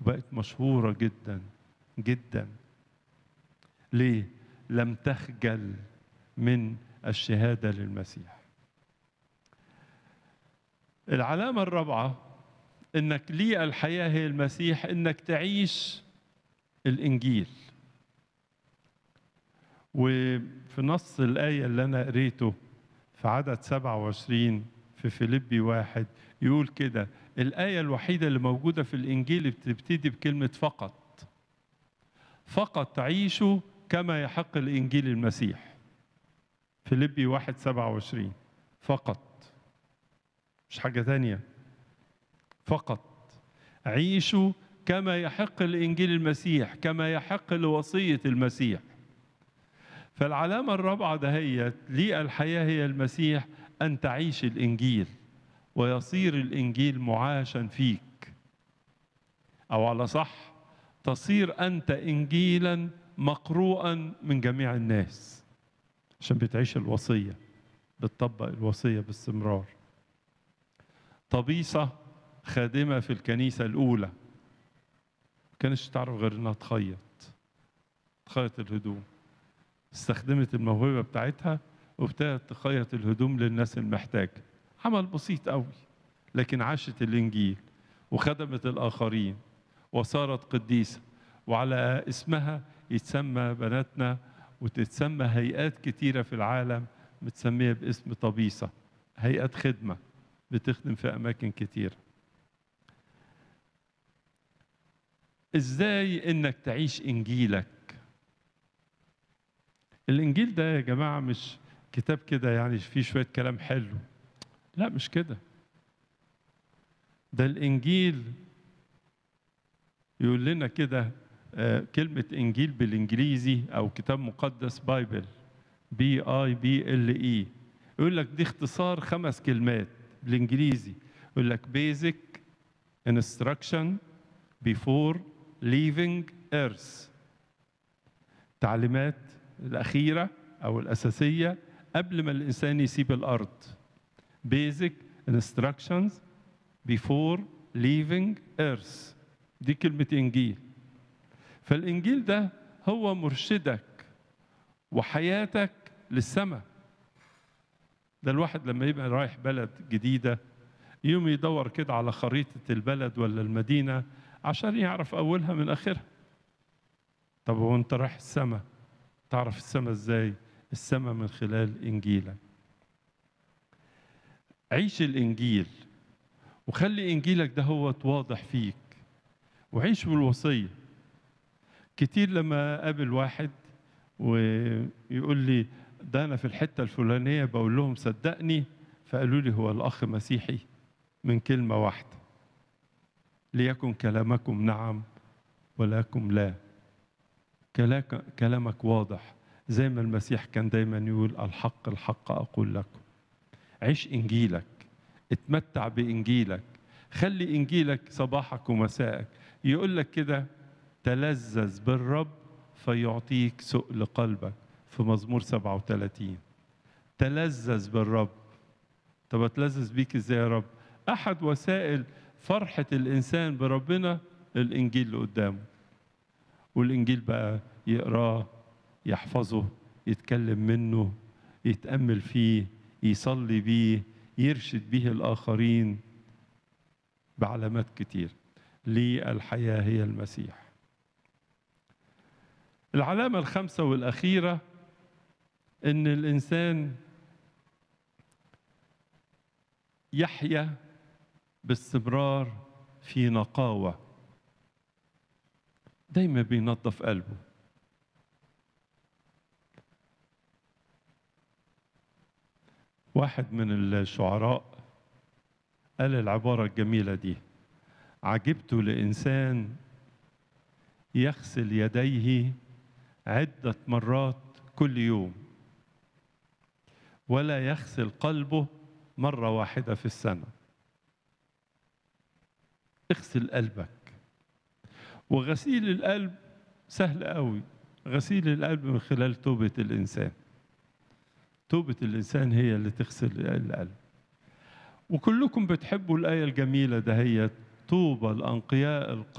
وبقت مشهورة جدا جدا ليه؟ لم تخجل من الشهادة للمسيح العلامة الرابعة انك لي الحياة هي المسيح انك تعيش الانجيل وفي نص الآية اللي أنا قريته في عدد 27 في فيليبي واحد يقول كده الآية الوحيدة اللي موجودة في الإنجيل بتبتدي بكلمة فقط فقط عيشوا كما يحق الإنجيل المسيح فيليبي واحد 27 فقط مش حاجة تانية فقط عيشوا كما يحق الإنجيل المسيح كما يحق لوصية المسيح فالعلامة الرابعة دهيت لي الحياة هي المسيح أن تعيش الإنجيل ويصير الإنجيل معاشا فيك أو على صح تصير أنت إنجيلا مقروءا من جميع الناس عشان بتعيش الوصية بتطبق الوصية باستمرار طبيصة خادمة في الكنيسة الأولى كانش تعرف غير إنها تخيط تخيط الهدوم استخدمت الموهبة بتاعتها وابتدت تخيط الهدوم للناس المحتاجة عمل بسيط قوي لكن عاشت الإنجيل وخدمت الآخرين وصارت قديسة وعلى اسمها يتسمى بناتنا وتتسمى هيئات كتيرة في العالم متسمية باسم طبيسة هيئات خدمة بتخدم في أماكن كتيرة إزاي إنك تعيش إنجيلك الانجيل ده يا جماعه مش كتاب كده يعني فيه شويه كلام حلو لا مش كده ده الانجيل يقول لنا كده آه كلمه انجيل بالانجليزي او كتاب مقدس بايبل بي اي بي ال اي يقول لك دي اختصار خمس كلمات بالانجليزي يقول لك بيزك انستراكشن بيفور ليفينج ايرث تعليمات الأخيرة أو الأساسية قبل ما الإنسان يسيب الأرض basic instructions before leaving earth دي كلمة إنجيل فالإنجيل ده هو مرشدك وحياتك للسماء ده الواحد لما يبقى رايح بلد جديدة يوم يدور كده على خريطة البلد ولا المدينة عشان يعرف أولها من آخرها طب وانت رايح السماء تعرف السماء ازاي السماء من خلال انجيلك عيش الانجيل وخلي انجيلك ده هو واضح فيك وعيش بالوصيه كتير لما اقابل واحد ويقول لي ده انا في الحته الفلانيه بقول لهم صدقني فقالوا لي هو الاخ مسيحي من كلمه واحده ليكن كلامكم نعم ولكم لا كلامك واضح زي ما المسيح كان دايما يقول الحق الحق أقول لكم عيش إنجيلك اتمتع بإنجيلك خلي إنجيلك صباحك ومسائك يقول لك كده تلذذ بالرب فيعطيك سؤل قلبك في مزمور 37 تلذذ بالرب طب اتلذذ بيك ازاي يا رب احد وسائل فرحه الانسان بربنا الانجيل اللي قدامه والإنجيل بقى يقراه يحفظه يتكلم منه يتأمل فيه يصلي بيه يرشد به الآخرين بعلامات كتير لي الحياة هي المسيح العلامة الخامسة والأخيرة إن الإنسان يحيا باستمرار في نقاوه دايما بينظف قلبه واحد من الشعراء قال العبارة الجميلة دي عجبت لإنسان يغسل يديه عدة مرات كل يوم ولا يغسل قلبه مرة واحدة في السنة اغسل قلبك وغسيل القلب سهل قوي غسيل القلب من خلال توبة الإنسان توبة الإنسان هي اللي تغسل القلب وكلكم بتحبوا الآية الجميلة دهيت طوبى الأنقياء